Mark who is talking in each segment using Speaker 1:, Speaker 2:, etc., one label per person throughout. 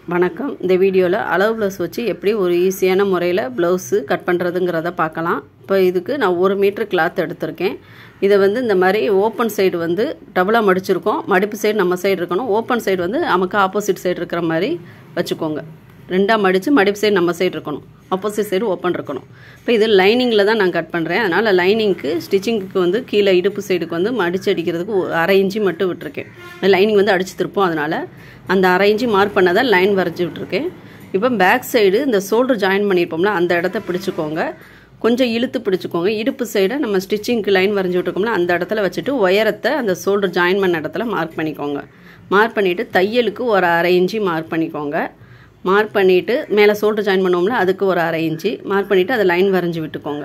Speaker 1: வணக்கம் இந்த வீடியோவில் அளவு ப்ளவுஸ் வச்சு எப்படி ஒரு ஈஸியான முறையில் ப்ளவுஸு கட் பண்ணுறதுங்கிறத பார்க்கலாம் இப்போ இதுக்கு நான் ஒரு மீட்ரு கிளாத் எடுத்திருக்கேன் இதை வந்து இந்த மாதிரி ஓப்பன் சைடு வந்து டபுளாக மடிச்சிருக்கோம் மடிப்பு சைடு நம்ம சைடு இருக்கணும் ஓப்பன் சைடு வந்து நமக்கு ஆப்போசிட் சைடு இருக்கிற மாதிரி வச்சுக்கோங்க ரெண்டாக மடித்து மடிப்பு சைடு நம்ம சைடு இருக்கணும் ஆப்போசிட் சைடு ஓப்பன் இருக்கணும் இப்போ இது லைனிங்கில் தான் நான் கட் பண்ணுறேன் அதனால் லைனிங்க்கு ஸ்டிச்சிங்க்கு வந்து கீழே இடுப்பு சைடுக்கு வந்து மடித்து அடிக்கிறதுக்கு ஒரு அரை இன்ச்சு மட்டும் விட்டுருக்கேன் லைனிங் வந்து அடித்து திருப்போம் அதனால் அந்த அரை இன்ச்சு மார்க் பண்ணதை லைன் வரைஞ்சி விட்டுருக்கேன் இப்போ பேக் சைடு இந்த ஷோல்டர் ஜாயின் பண்ணியிருப்போம்ல அந்த இடத்த பிடிச்சிக்கோங்க கொஞ்சம் இழுத்து பிடிச்சிக்கோங்க இடுப்பு சைடை நம்ம ஸ்டிச்சிங்க்கு லைன் வரைஞ்சி விட்டுருக்கோம்ல அந்த இடத்துல வச்சுட்டு உயரத்தை அந்த ஷோல்டர் ஜாயின் பண்ண இடத்துல மார்க் பண்ணிக்கோங்க மார்க் பண்ணிவிட்டு தையலுக்கு ஒரு அரை இன்ச்சு மார்க் பண்ணிக்கோங்க மார்க் பண்ணிவிட்டு மேலே ஷோல்டர் ஜாயின் பண்ணுவோம்ல அதுக்கு ஒரு அரை இன்ச்சு மார்க் பண்ணிவிட்டு அதை லைன் வரைஞ்சி விட்டுக்கோங்க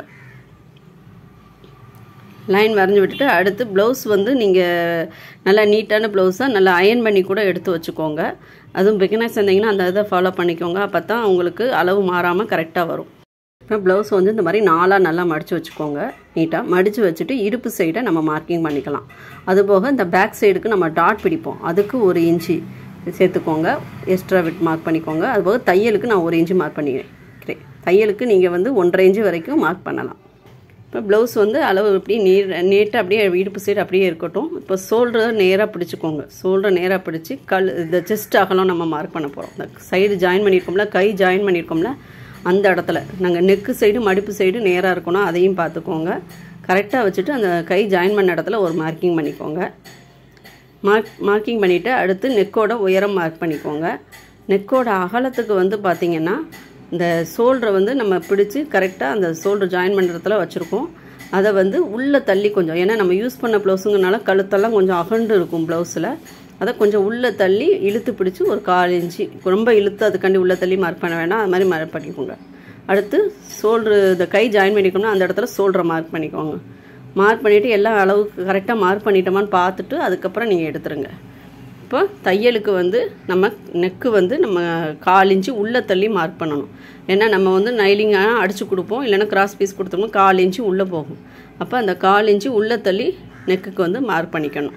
Speaker 1: லைன் வரைஞ்சி விட்டுட்டு அடுத்து ப்ளவுஸ் வந்து நீங்கள் நல்லா நீட்டான ப்ளவுஸாக நல்லா அயன் பண்ணி கூட எடுத்து வச்சுக்கோங்க அதுவும் பிகினர்ஸ் இருந்தீங்கன்னா அந்த இதை ஃபாலோ பண்ணிக்கோங்க அப்போ தான் உங்களுக்கு அளவு மாறாமல் கரெக்டாக வரும் இப்போ ப்ளவுஸ் வந்து இந்த மாதிரி நாலாக நல்லா மடித்து வச்சுக்கோங்க நீட்டாக மடித்து வச்சுட்டு இடுப்பு சைடை நம்ம மார்க்கிங் பண்ணிக்கலாம் அதுபோக இந்த பேக் சைடுக்கு நம்ம டாட் பிடிப்போம் அதுக்கு ஒரு இன்ச்சு சேர்த்துக்கோங்க எக்ஸ்ட்ரா விட் மார்க் பண்ணிக்கோங்க அதுபோக தையலுக்கு நான் ஒரு இன்ச்சு மார்க் பண்ணிக்கிறேன் தையலுக்கு நீங்கள் வந்து ஒன்றரை இன்ச்சு வரைக்கும் மார்க் பண்ணலாம் இப்போ ப்ளவுஸ் வந்து அளவு இப்படி நீர் நீட்டாக அப்படியே இடுப்பு சைடு அப்படியே இருக்கட்டும் இப்போ ஷோல்டரை நேராக பிடிச்சிக்கோங்க ஷோல்டரை நேராக பிடிச்சி கல் இந்த செஸ்ட் அகலம் நம்ம மார்க் பண்ண போகிறோம் இந்த சைடு ஜாயின் பண்ணியிருக்கோம்ல கை ஜாயின் பண்ணியிருக்கோம்ல அந்த இடத்துல நாங்கள் நெக்கு சைடு மடிப்பு சைடு நேராக இருக்கணும் அதையும் பார்த்துக்கோங்க கரெக்டாக வச்சுட்டு அந்த கை ஜாயின் பண்ண இடத்துல ஒரு மார்க்கிங் பண்ணிக்கோங்க மார்க் மார்க்கிங் பண்ணிவிட்டு அடுத்து நெக்கோட உயரம் மார்க் பண்ணிக்கோங்க நெக்கோட அகலத்துக்கு வந்து பார்த்திங்கன்னா இந்த ஷோல்டரை வந்து நம்ம பிடிச்சி கரெக்டாக அந்த ஷோல்டர் ஜாயின் பண்ணுறதுல வச்சுருக்கோம் அதை வந்து உள்ளே தள்ளி கொஞ்சம் ஏன்னா நம்ம யூஸ் பண்ண ப்ளவுஸுங்கனால கழுத்தெல்லாம் கொஞ்சம் அகண்டு இருக்கும் ப்ளவுஸில் அதை கொஞ்சம் உள்ளே தள்ளி இழுத்து பிடிச்சி ஒரு கால் இன்ச்சு ரொம்ப இழுத்து அதுக்காண்டி உள்ளே தள்ளி மார்க் பண்ண வேண்டாம் அது மாதிரி மார்க் பண்ணிக்கோங்க அடுத்து ஷோல்ட்ரு இந்த கை ஜாயின் பண்ணிக்கணும்னா அந்த இடத்துல ஷோல்டரை மார்க் பண்ணிக்கோங்க மார்க் பண்ணிவிட்டு எல்லா அளவுக்கு கரெக்டாக மார்க் பண்ணிட்டோமான்னு பார்த்துட்டு அதுக்கப்புறம் நீங்கள் எடுத்துருங்க இப்போ தையலுக்கு வந்து நம்ம நெக்கு வந்து நம்ம கால் இன்ச்சு உள்ளே தள்ளி மார்க் பண்ணணும் ஏன்னா நம்ம வந்து நைலிங்காக அடித்து கொடுப்போம் இல்லைன்னா கிராஸ் பீஸ் கொடுத்தோம்னா கால் இன்ச்சு உள்ளே போகும் அப்போ அந்த கால் இன்ச்சு உள்ளே தள்ளி நெக்குக்கு வந்து மார்க் பண்ணிக்கணும்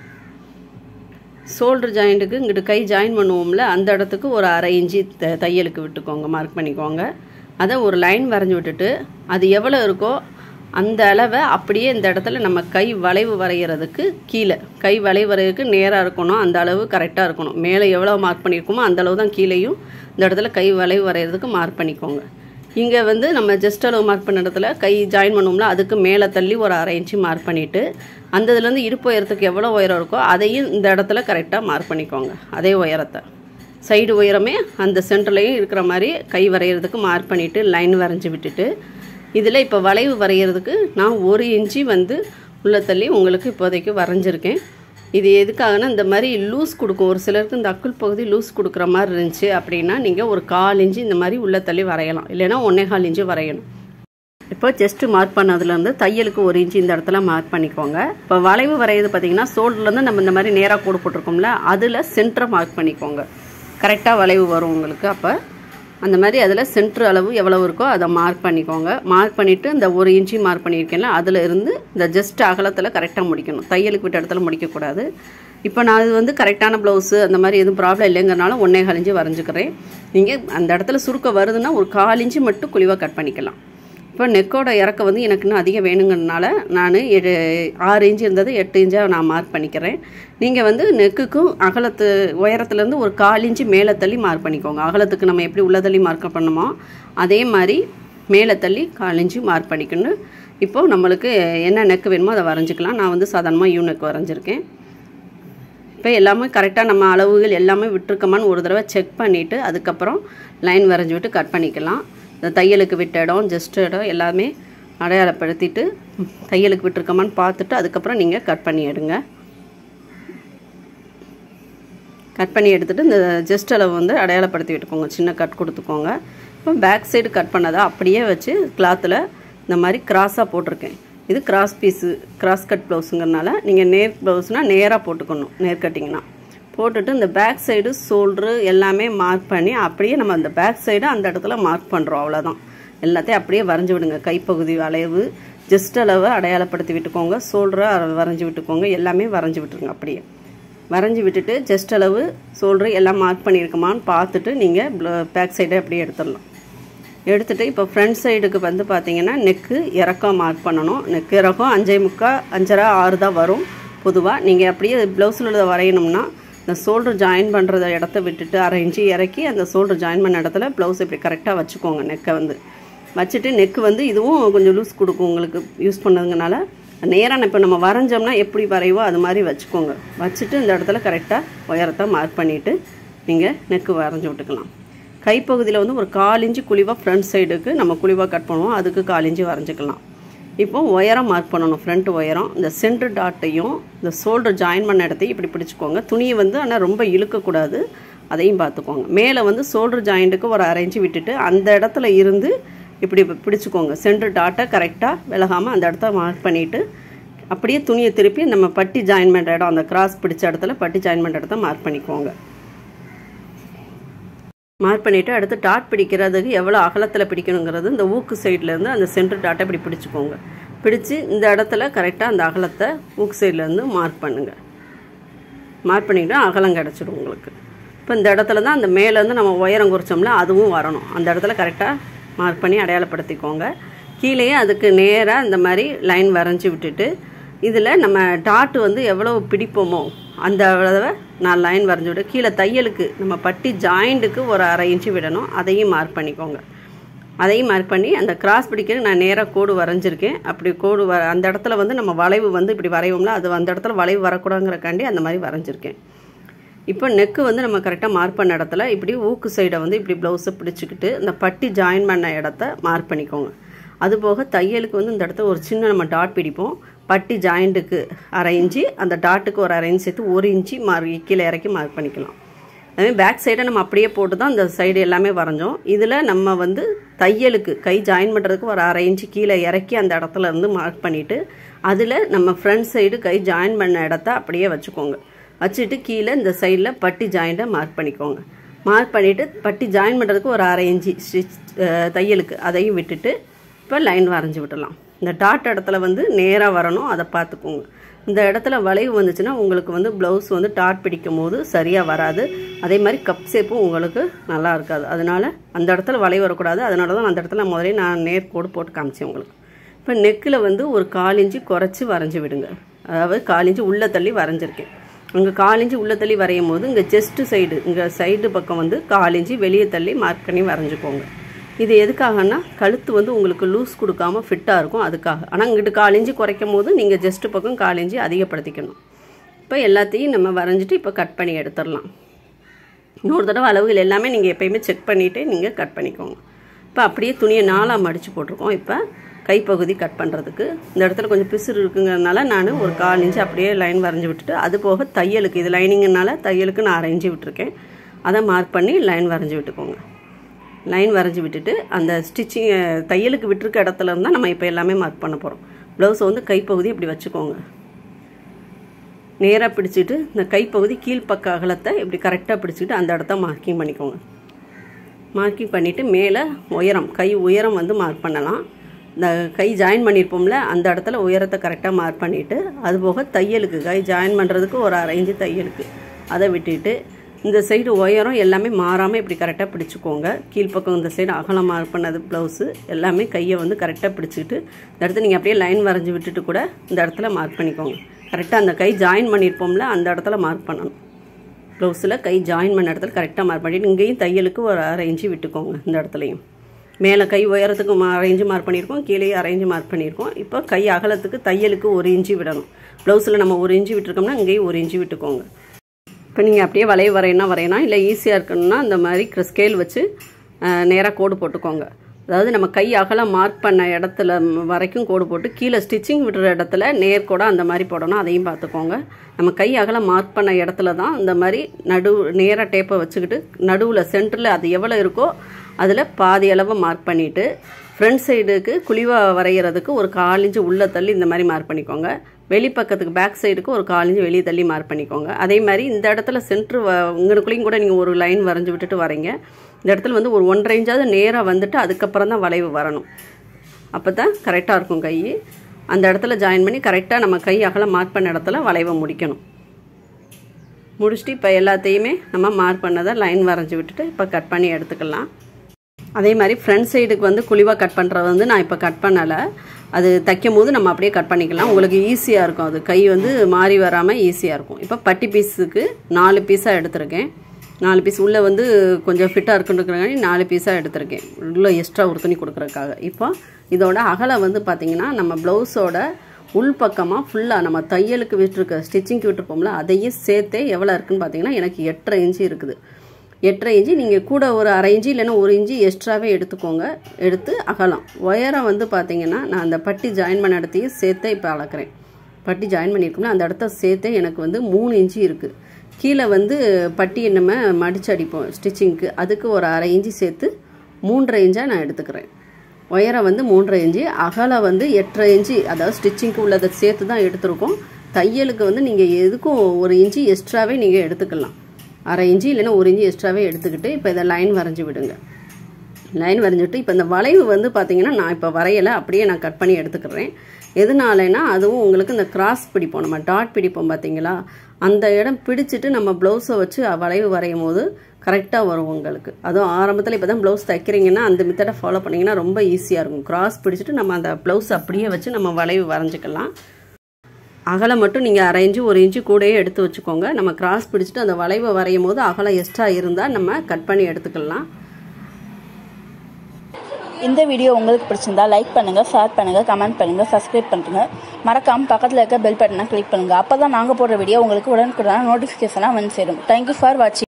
Speaker 1: ஷோல்டர் ஜாயிண்ட்டுக்கு இங்கிட்டு கை ஜாயின் பண்ணுவோம்ல அந்த இடத்துக்கு ஒரு அரை இன்ச்சு த தையலுக்கு விட்டுக்கோங்க மார்க் பண்ணிக்கோங்க அதை ஒரு லைன் வரைஞ்சி விட்டுட்டு அது எவ்வளோ இருக்கோ அந்த அளவை அப்படியே இந்த இடத்துல நம்ம கை வளைவு வரைகிறதுக்கு கீழே கை வளைவு வரைகிறதுக்கு நேராக இருக்கணும் அந்த அளவு கரெக்டாக இருக்கணும் மேலே எவ்வளோ மார்க் பண்ணியிருக்கோமோ அந்த அளவு தான் கீழேயும் இந்த இடத்துல கை வளைவு வரைகிறதுக்கு மார்க் பண்ணிக்கோங்க இங்கே வந்து நம்ம ஜஸ்ட் அளவு மார்க் பண்ண இடத்துல கை ஜாயின் பண்ணுவோம்ல அதுக்கு மேலே தள்ளி ஒரு அரை இன்ச்சு மார்க் பண்ணிவிட்டு அந்த இதுலேருந்து இடுப்பு உயரத்துக்கு எவ்வளோ உயரம் இருக்கோ அதையும் இந்த இடத்துல கரெக்டாக மார்க் பண்ணிக்கோங்க அதே உயரத்தை சைடு உயரமே அந்த சென்டர்லேயும் இருக்கிற மாதிரி கை வரைகிறதுக்கு மார்க் பண்ணிவிட்டு லைன் வரைஞ்சி விட்டுட்டு இதில் இப்போ வளைவு வரைகிறதுக்கு நான் ஒரு இன்ச்சு வந்து உள்ள தள்ளி உங்களுக்கு இப்போதைக்கு வரைஞ்சிருக்கேன் இது எதுக்காகனா இந்த மாதிரி லூஸ் கொடுக்கும் ஒரு சிலருக்கு இந்த அக்குள் பகுதி லூஸ் கொடுக்குற மாதிரி இருந்துச்சு அப்படின்னா நீங்கள் ஒரு கால் இன்ச்சு இந்த மாதிரி உள்ள தள்ளி வரையலாம் இல்லைன்னா ஒன்றே கால் இன்ச்சு வரையணும் இப்போ ஜஸ்ட்டு மார்க் பண்ணதுலேருந்து தையலுக்கு ஒரு இன்ச்சு இந்த இடத்துல மார்க் பண்ணிக்கோங்க இப்போ வளைவு வரைகிறது பார்த்தீங்கன்னா ஷோல்டர்லேருந்து நம்ம இந்த மாதிரி நேராக கோடு போட்டிருக்கோம்ல அதில் சென்டரை மார்க் பண்ணிக்கோங்க கரெக்டாக வளைவு வரும் உங்களுக்கு அப்போ அந்த மாதிரி அதில் சென்ட்ரு அளவு எவ்வளோ இருக்கோ அதை மார்க் பண்ணிக்கோங்க மார்க் பண்ணிவிட்டு இந்த ஒரு இன்ச்சு மார்க் பண்ணியிருக்கேன்ல அதில் இருந்து இந்த ஜஸ்ட் அகலத்தில் கரெக்டாக முடிக்கணும் தையலுக்கு விட்ட இடத்துல முடிக்கக்கூடாது இப்போ நான் இது வந்து கரெக்டான ப்ளவுஸு அந்த மாதிரி எதுவும் ப்ராப்ளம் இல்லைங்கிறனால ஒன்றே கால் இன்ச்சு வரைஞ்சிக்கிறேன் நீங்கள் அந்த இடத்துல சுருக்க வருதுன்னா ஒரு கால் இன்ச்சு மட்டும் குழிவாக கட் பண்ணிக்கலாம் இப்போ நெக்கோட இறக்க வந்து எனக்கு இன்னும் அதிகம் வேணுங்கிறதுனால நான் எடு ஆறு இன்ச்சு இருந்தது எட்டு இன்ச்சாக நான் மார்க் பண்ணிக்கிறேன் நீங்கள் வந்து நெக்குக்கும் அகலத்து உயரத்துலேருந்து ஒரு கால் இன்ச்சு மேலே தள்ளி மார்க் பண்ணிக்கோங்க அகலத்துக்கு நம்ம எப்படி உள்ள தள்ளி மார்க் பண்ணுமோ அதே மாதிரி மேலே தள்ளி கால் இன்ச்சு மார்க் பண்ணிக்கணும் இப்போது நம்மளுக்கு என்ன நெக்கு வேணுமோ அதை வரைஞ்சிக்கலாம் நான் வந்து சாதாரணமாக யூ நெக் வரைஞ்சிருக்கேன் இப்போ எல்லாமே கரெக்டாக நம்ம அளவுகள் எல்லாமே விட்டுருக்கோமான்னு ஒரு தடவை செக் பண்ணிவிட்டு அதுக்கப்புறம் லைன் வரைஞ்சி விட்டு கட் பண்ணிக்கலாம் இந்த தையலுக்கு விட்ட இடம் ஜஸ்ட் இடம் எல்லாமே அடையாளப்படுத்திட்டு தையலுக்கு விட்டுருக்கோமான்னு பார்த்துட்டு அதுக்கப்புறம் நீங்கள் கட் பண்ணி எடுங்க கட் பண்ணி எடுத்துகிட்டு இந்த ஜஸ்ட் அளவு வந்து அடையாளப்படுத்தி விட்டுக்கோங்க சின்ன கட் கொடுத்துக்கோங்க இப்போ பேக் சைடு கட் பண்ணதை அப்படியே வச்சு கிளாத்தில் இந்த மாதிரி கிராஸாக போட்டிருக்கேன் இது கிராஸ் பீஸு கிராஸ் கட் ப்ளவுஸுங்கிறனால நீங்கள் நேர் ப்ளவுஸ்னால் நேராக போட்டுக்கணும் நேர் கட்டிங்கன்னா போட்டுட்டு இந்த பேக் சைடு ஷோல்ட்ரு எல்லாமே மார்க் பண்ணி அப்படியே நம்ம அந்த பேக் சைடு அந்த இடத்துல மார்க் பண்ணுறோம் அவ்வளோதான் எல்லாத்தையும் அப்படியே வரைஞ்சி விடுங்க கைப்பகுதி அளவு ஜஸ்ட் அளவு அடையாளப்படுத்தி விட்டுக்கோங்க ஷோல்டரை வரைஞ்சி விட்டுக்கோங்க எல்லாமே வரைஞ்சி விட்டுருங்க அப்படியே வரைஞ்சி விட்டுட்டு ஜஸ்ட் அளவு ஷோல்ட்ரு எல்லாம் மார்க் பண்ணியிருக்கோமான்னு பார்த்துட்டு நீங்கள் பேக் சைடை அப்படியே எடுத்துடலாம் எடுத்துகிட்டு இப்போ ஃப்ரண்ட் சைடுக்கு வந்து பார்த்தீங்கன்னா நெக்கு இறக்கம் மார்க் பண்ணணும் நெக்கு இறக்கம் அஞ்சே முக்கால் அஞ்சரை ஆறு தான் வரும் பொதுவாக நீங்கள் அப்படியே ப்ளவுஸில் உள்ளதை வரையணும்னா இந்த ஷோல்டர் ஜாயின் பண்ணுறத இடத்த விட்டுட்டு அரை இன்ச்சு இறக்கி அந்த ஷோல்டர் ஜாயின் பண்ண இடத்துல ப்ளவுஸ் இப்படி கரெக்டாக வச்சுக்கோங்க நெக்கை வந்து வச்சுட்டு நெக்கு வந்து இதுவும் கொஞ்சம் லூஸ் கொடுக்கும் உங்களுக்கு யூஸ் பண்ணதுங்கனால நேராக இப்போ நம்ம வரைஞ்சோம்னா எப்படி வரைவோ அது மாதிரி வச்சுக்கோங்க வச்சுட்டு இந்த இடத்துல கரெக்டாக உயரத்தை மார்க் பண்ணிவிட்டு நீங்கள் நெக்கு வரைஞ்சி விட்டுக்கலாம் கைப்பகுதியில் வந்து ஒரு கால் இன்ச்சு குழிவாக ஃப்ரண்ட் சைடுக்கு நம்ம குழிவாக கட் பண்ணுவோம் அதுக்கு கால் இன்ச்சு வரைஞ்சிக்கலாம் இப்போ உயரம் மார்க் பண்ணணும் ஃப்ரண்ட் உயரம் இந்த சென்டர் டாட்டையும் இந்த ஷோல்டர் ஜாயின் பண்ண இடத்தையும் இப்படி பிடிச்சிக்கோங்க துணியை வந்து ஆனால் ரொம்ப இழுக்கக்கூடாது அதையும் பார்த்துக்கோங்க மேலே வந்து ஷோல்டர் ஜாயிண்ட்டுக்கு ஒரு அரை இன்ச்சு விட்டுட்டு அந்த இடத்துல இருந்து இப்படி பிடிச்சிக்கோங்க சென்டர் டாட்டை கரெக்டாக விலகாமல் அந்த இடத்த மார்க் பண்ணிவிட்டு அப்படியே துணியை திருப்பி நம்ம பட்டி ஜாயின் பண்ணுற இடம் அந்த கிராஸ் பிடிச்ச இடத்துல பட்டி ஜாயின் பண்ணுற இடத்த மார்க் பண்ணிக்கோங்க மார்க் பண்ணிவிட்டு அடுத்து டாட் பிடிக்கிறதுக்கு எவ்வளோ அகலத்தில் பிடிக்கணுங்கிறது இந்த ஊக்கு சைட்லேருந்து அந்த சென்டர் டாட்டை இப்படி பிடிச்சிக்கோங்க பிடிச்சி இந்த இடத்துல கரெக்டாக அந்த அகலத்தை ஊக்கு சைட்லேருந்து மார்க் பண்ணுங்கள் மார்க் பண்ணிக்கிட்டு அகலம் கிடச்சிடும் உங்களுக்கு இப்போ இந்த இடத்துல தான் அந்த மேலேருந்து நம்ம உயரம் குறிச்சோம்ல அதுவும் வரணும் அந்த இடத்துல கரெக்டாக மார்க் பண்ணி அடையாளப்படுத்திக்கோங்க கீழேயே அதுக்கு நேராக இந்த மாதிரி லைன் வரைஞ்சி விட்டுட்டு இதில் நம்ம டாட்டு வந்து எவ்வளோ பிடிப்போமோ அந்த அளவை நான் லைன் வரைஞ்சி விட்டு கீழே தையலுக்கு நம்ம பட்டி ஜாயிண்ட்டுக்கு ஒரு அரை இன்ச்சு விடணும் அதையும் மார்க் பண்ணிக்கோங்க அதையும் மார்க் பண்ணி அந்த கிராஸ் பிடிக்கிற நான் நேராக கோடு வரைஞ்சிருக்கேன் அப்படி கோடு வ அந்த இடத்துல வந்து நம்ம வளைவு வந்து இப்படி வரைவோம்ல அது அந்த இடத்துல வளைவு வரக்கூடாதுங்கிறக்காண்டி அந்த மாதிரி வரைஞ்சிருக்கேன் இப்போ நெக்கு வந்து நம்ம கரெக்டாக மார்க் பண்ண இடத்துல இப்படி ஊக்கு சைடை வந்து இப்படி ப்ளவுஸை பிடிச்சிக்கிட்டு இந்த பட்டி ஜாயின் பண்ண இடத்த மார்க் பண்ணிக்கோங்க அதுபோக தையலுக்கு வந்து இந்த இடத்துல ஒரு சின்ன நம்ம டாட் பிடிப்போம் பட்டி ஜாயிண்ட்டுக்கு அரை இன்ச்சு அந்த டாட்டுக்கு ஒரு அரை இன்ச் சேர்த்து ஒரு இன்ச்சு மார்க் கீழே இறக்கி மார்க் பண்ணிக்கலாம் அதுமாதிரி பேக் சைடை நம்ம அப்படியே போட்டு தான் இந்த சைடு எல்லாமே வரைஞ்சோம் இதில் நம்ம வந்து தையலுக்கு கை ஜாயின் பண்ணுறதுக்கு ஒரு அரை இன்ச்சு கீழே இறக்கி அந்த இடத்துல இருந்து மார்க் பண்ணிவிட்டு அதில் நம்ம ஃப்ரண்ட் சைடு கை ஜாயின் பண்ண இடத்த அப்படியே வச்சுக்கோங்க வச்சுட்டு கீழே இந்த சைடில் பட்டி ஜாயிண்ட்டை மார்க் பண்ணிக்கோங்க மார்க் பண்ணிவிட்டு பட்டி ஜாயின் பண்ணுறதுக்கு ஒரு அரை இன்ச்சு ஸ்டிச் தையலுக்கு அதையும் விட்டுட்டு இப்போ லைன் வரைஞ்சி விடலாம் இந்த டாட் இடத்துல வந்து நேராக வரணும் அதை பார்த்துக்கோங்க இந்த இடத்துல வளைவு வந்துச்சுன்னா உங்களுக்கு வந்து ப்ளவுஸ் வந்து டாட் பிடிக்கும் போது சரியாக வராது அதே மாதிரி கப் ஷேப்பும் உங்களுக்கு நல்லா இருக்காது அதனால் அந்த இடத்துல வளைவு வரக்கூடாது அதனால தான் அந்த இடத்துல முதலே நான் நேர்கோடு போட்டு காமிச்சேன் உங்களுக்கு இப்போ நெக்கில் வந்து ஒரு கால் இன்ச்சு குறைச்சி வரைஞ்சி விடுங்க அதாவது கால் இன்ச்சு உள்ளே தள்ளி வரைஞ்சிருக்கேன் இங்கே கால் இன்ச்சு உள்ளே தள்ளி வரையும் போது இங்கே செஸ்ட்டு சைடு இங்கே சைடு பக்கம் வந்து கால் இன்ச்சு வெளியே தள்ளி மார்க் பண்ணி வரைஞ்சிக்கோங்க இது எதுக்காகன்னா கழுத்து வந்து உங்களுக்கு லூஸ் கொடுக்காம ஃபிட்டாக இருக்கும் அதுக்காக ஆனால் இங்கிட்டு கால் இன்ச்சு குறைக்கும் போது நீங்கள் ஜஸ்ட்டு பக்கம் கால் இன்ச்சு அதிகப்படுத்திக்கணும் இப்போ எல்லாத்தையும் நம்ம வரைஞ்சிட்டு இப்போ கட் பண்ணி எடுத்துடலாம் இன்னொரு தடவை அளவுகள் எல்லாமே நீங்கள் எப்பயுமே செக் பண்ணிவிட்டு நீங்கள் கட் பண்ணிக்கோங்க இப்போ அப்படியே துணியை நாலாக மடித்து போட்டிருக்கோம் இப்போ கைப்பகுதி கட் பண்ணுறதுக்கு இந்த இடத்துல கொஞ்சம் பிசுறு இருக்குங்கிறதுனால நான் ஒரு கால் இன்ச்சு அப்படியே லைன் வரைஞ்சி விட்டுட்டு அது போக தையலுக்கு இது லைனிங்னால தையலுக்கு நான் அரைஞ்சி விட்டுருக்கேன் அதை மார்க் பண்ணி லைன் வரைஞ்சி விட்டுக்கோங்க லைன் வரைஞ்சி விட்டுட்டு அந்த ஸ்டிச்சிங் தையலுக்கு விட்டுருக்க இடத்துல இருந்தால் நம்ம இப்போ எல்லாமே மார்க் பண்ண போகிறோம் ப்ளவுஸை வந்து கைப்பகுதி இப்படி வச்சுக்கோங்க நேராக பிடிச்சிட்டு இந்த கைப்பகுதி கீழ்ப்பக்க அகலத்தை இப்படி கரெக்டாக பிடிச்சிட்டு அந்த இடத்த மார்க்கிங் பண்ணிக்கோங்க மார்க்கிங் பண்ணிவிட்டு மேலே உயரம் கை உயரம் வந்து மார்க் பண்ணலாம் இந்த கை ஜாயின் பண்ணியிருப்போம்ல அந்த இடத்துல உயரத்தை கரெக்டாக மார்க் பண்ணிவிட்டு அதுபோக தையலுக்கு கை ஜாயின் பண்ணுறதுக்கு ஒரு அரை இன்ச்சு தையலுக்கு அதை விட்டுட்டு இந்த சைடு உயரம் எல்லாமே மாறாமல் இப்படி கரெக்டாக பிடிச்சிக்கோங்க கீழ்ப்பக்கம் இந்த சைடு அகலம் மார்க் பண்ணது ப்ளவுஸு எல்லாமே கையை வந்து கரெக்டாக பிடிச்சிக்கிட்டு இந்த இடத்துல நீங்கள் அப்படியே லைன் வரைஞ்சி விட்டுட்டு கூட இந்த இடத்துல மார்க் பண்ணிக்கோங்க கரெக்டாக அந்த கை ஜாயின் பண்ணியிருப்போம்ல அந்த இடத்துல மார்க் பண்ணணும் ப்ளவுஸில் கை ஜாயின் பண்ண இடத்துல கரெக்டாக மார்க் பண்ணிவிட்டு இங்கேயும் தையலுக்கு ஒரு அரை இன்ச்சு விட்டுக்கோங்க இந்த இடத்துலையும் மேலே கை உயரத்துக்கு மா அரை இன்ச்சு மார்க் பண்ணியிருக்கோம் கீழே அரை இன்ச்சு மார்க் பண்ணியிருக்கோம் இப்போ கை அகலத்துக்கு தையலுக்கு ஒரு இன்ச்சு விடணும் ப்ளவுஸில் நம்ம ஒரு இன்ச்சு விட்டுருக்கோம்னா இங்கேயும் ஒரு இன்ச்சு விட்டுக்கோங்க இப்போ நீங்கள் அப்படியே வளைவு வரையினா வரையணும் இல்லை ஈஸியாக இருக்கணும்னா இந்த மாதிரி ஸ்கேல் வச்சு நேராக கோடு போட்டுக்கோங்க அதாவது நம்ம கை அகலம் மார்க் பண்ண இடத்துல வரைக்கும் கோடு போட்டு கீழே ஸ்டிச்சிங் விடுற இடத்துல நேர்கோடாக அந்த மாதிரி போடணும் அதையும் பார்த்துக்கோங்க நம்ம கை அகலம் மார்க் பண்ண இடத்துல தான் இந்த மாதிரி நடு நேராக டேப்பை வச்சுக்கிட்டு நடுவில் சென்டரில் அது எவ்வளோ இருக்கோ அதில் பாதி அளவை மார்க் பண்ணிவிட்டு ஃப்ரண்ட் சைடுக்கு குழிவாக வரைகிறதுக்கு ஒரு கால் இன்ச்சு உள்ளே தள்ளி இந்த மாதிரி மார்க் பண்ணிக்கோங்க வெளிப்பக்கத்துக்கு பேக் சைடுக்கு ஒரு கால் இன்ச்சு வெளியே தள்ளி மார்க் பண்ணிக்கோங்க அதே மாதிரி இந்த இடத்துல சென்ட்ரு உங்களுக்குள்ளேயும் கூட நீங்கள் ஒரு லைன் வரைஞ்சி விட்டுட்டு வரீங்க இந்த இடத்துல வந்து ஒரு ஒன்றரை இன்ச்சாவது நேராக வந்துட்டு அதுக்கப்புறம் தான் வளைவு வரணும் அப்போ தான் கரெக்டாக இருக்கும் கை அந்த இடத்துல ஜாயின் பண்ணி கரெக்டாக நம்ம கை அகலம் மார்க் பண்ண இடத்துல வளைவை முடிக்கணும் முடிச்சுட்டு இப்போ எல்லாத்தையுமே நம்ம மார்க் பண்ணதை லைன் வரைஞ்சி விட்டுட்டு இப்போ கட் பண்ணி எடுத்துக்கலாம் அதே மாதிரி ஃப்ரண்ட் சைடுக்கு வந்து குழிவாக கட் பண்ணுறது வந்து நான் இப்போ கட் பண்ணலை அது தைக்கும் போது நம்ம அப்படியே கட் பண்ணிக்கலாம் உங்களுக்கு ஈஸியாக இருக்கும் அது கை வந்து மாறி வராமல் ஈஸியாக இருக்கும் இப்போ பட்டி பீஸுக்கு நாலு பீஸாக எடுத்திருக்கேன் நாலு பீஸ் உள்ளே வந்து கொஞ்சம் ஃபிட்டாக இருக்குன்றதுக்காண்டி நாலு பீஸாக எடுத்திருக்கேன் உள்ளே எக்ஸ்ட்ரா ஒரு துணி கொடுக்குறதுக்காக இப்போ இதோட அகலம் வந்து பார்த்திங்கன்னா நம்ம ப்ளவுஸோட உள் பக்கமாக ஃபுல்லாக நம்ம தையலுக்கு விட்டுருக்க ஸ்டிச்சிங்க்கு விட்டுருப்போம்ல அதையும் சேர்த்தே எவ்வளோ இருக்குன்னு பார்த்தீங்கன்னா எனக்கு எட்டரை இன்ச்சு இருக்குது எட்டரை இன்ச்சு நீங்கள் கூட ஒரு அரை இன்ச்சு இல்லைன்னா ஒரு இன்ச்சு எக்ஸ்ட்ராவே எடுத்துக்கோங்க எடுத்து அகலம் உயரம் வந்து பார்த்தீங்கன்னா நான் அந்த பட்டி ஜாயின் பண்ண இடத்தையும் சேர்த்தே இப்போ அளக்குறேன் பட்டி ஜாயின் பண்ணியிருக்கோம்ல அந்த இடத்த சேர்த்தே எனக்கு வந்து மூணு இன்ச்சு இருக்குது கீழே வந்து பட்டியை நம்ம மடிச்சு அடிப்போம் ஸ்டிச்சிங்க்கு அதுக்கு ஒரு அரை இன்ச்சு சேர்த்து மூன்றரை இன்ச்சாக நான் எடுத்துக்கிறேன் உயரம் வந்து மூன்றரை இன்ச்சு அகலம் வந்து எட்டரை இன்ச்சு அதாவது ஸ்டிச்சிங்க்கு உள்ளதை சேர்த்து தான் எடுத்திருக்கோம் தையலுக்கு வந்து நீங்கள் எதுக்கும் ஒரு இன்ச்சு எக்ஸ்ட்ராவே நீங்கள் எடுத்துக்கலாம் அரை இன்ச்சு இல்லைன்னா ஒரு இன்ச்சு எக்ஸ்ட்ராவே எடுத்துக்கிட்டு இப்போ இதை லைன் வரைஞ்சி விடுங்க லைன் வரைஞ்சிட்டு இப்போ இந்த வளைவு வந்து பார்த்தீங்கன்னா நான் இப்போ வரையலை அப்படியே நான் கட் பண்ணி எடுத்துக்கிறேன் எதனாலனா அதுவும் உங்களுக்கு இந்த கிராஸ் பிடிப்போம் நம்ம டாட் பிடிப்போம் பார்த்தீங்களா அந்த இடம் பிடிச்சிட்டு நம்ம ப்ளவுஸை வச்சு வளைவு வரையும் போது கரெக்டாக வரும் உங்களுக்கு அதுவும் ஆரம்பத்தில் இப்போ தான் ப்ளவுஸ் தைக்கிறீங்கன்னா அந்த மெத்தடை ஃபாலோ பண்ணிங்கன்னா ரொம்ப ஈஸியாக இருக்கும் கிராஸ் பிடிச்சிட்டு நம்ம அந்த ப்ளவுஸ் அப்படியே வச்சு நம்ம வளைவு வரைஞ்சிக்கலாம் அகலம் மட்டும் நீங்கள் அரை இன்ச்சு ஒரு இன்ச்சு கூடயே எடுத்து வச்சுக்கோங்க நம்ம கிராஸ் பிடிச்சிட்டு அந்த வளைவை வரையும் போது அகலம் எக்ஸ்ட்ரா இருந்தால் நம்ம கட் பண்ணி எடுத்துக்கலாம்
Speaker 2: இந்த வீடியோ உங்களுக்கு பிடிச்சிருந்தா லைக் பண்ணுங்கள் ஷேர் பண்ணுங்கள் கமெண்ட் பண்ணுங்கள் சப்ஸ்கிரைப் பண்ணுங்க மறக்காமல் பக்கத்தில் இருக்க பெல் பட்டனை கிளிக் பண்ணுங்கள் அப்போ தான் நாங்கள் போடுற வீடியோ உங்களுக்கு உடனுக்குடன் நோட்டிஃபிகேஷனாக வந்து சேரும் தேங்க்யூ ஃபார் வாட்சிங்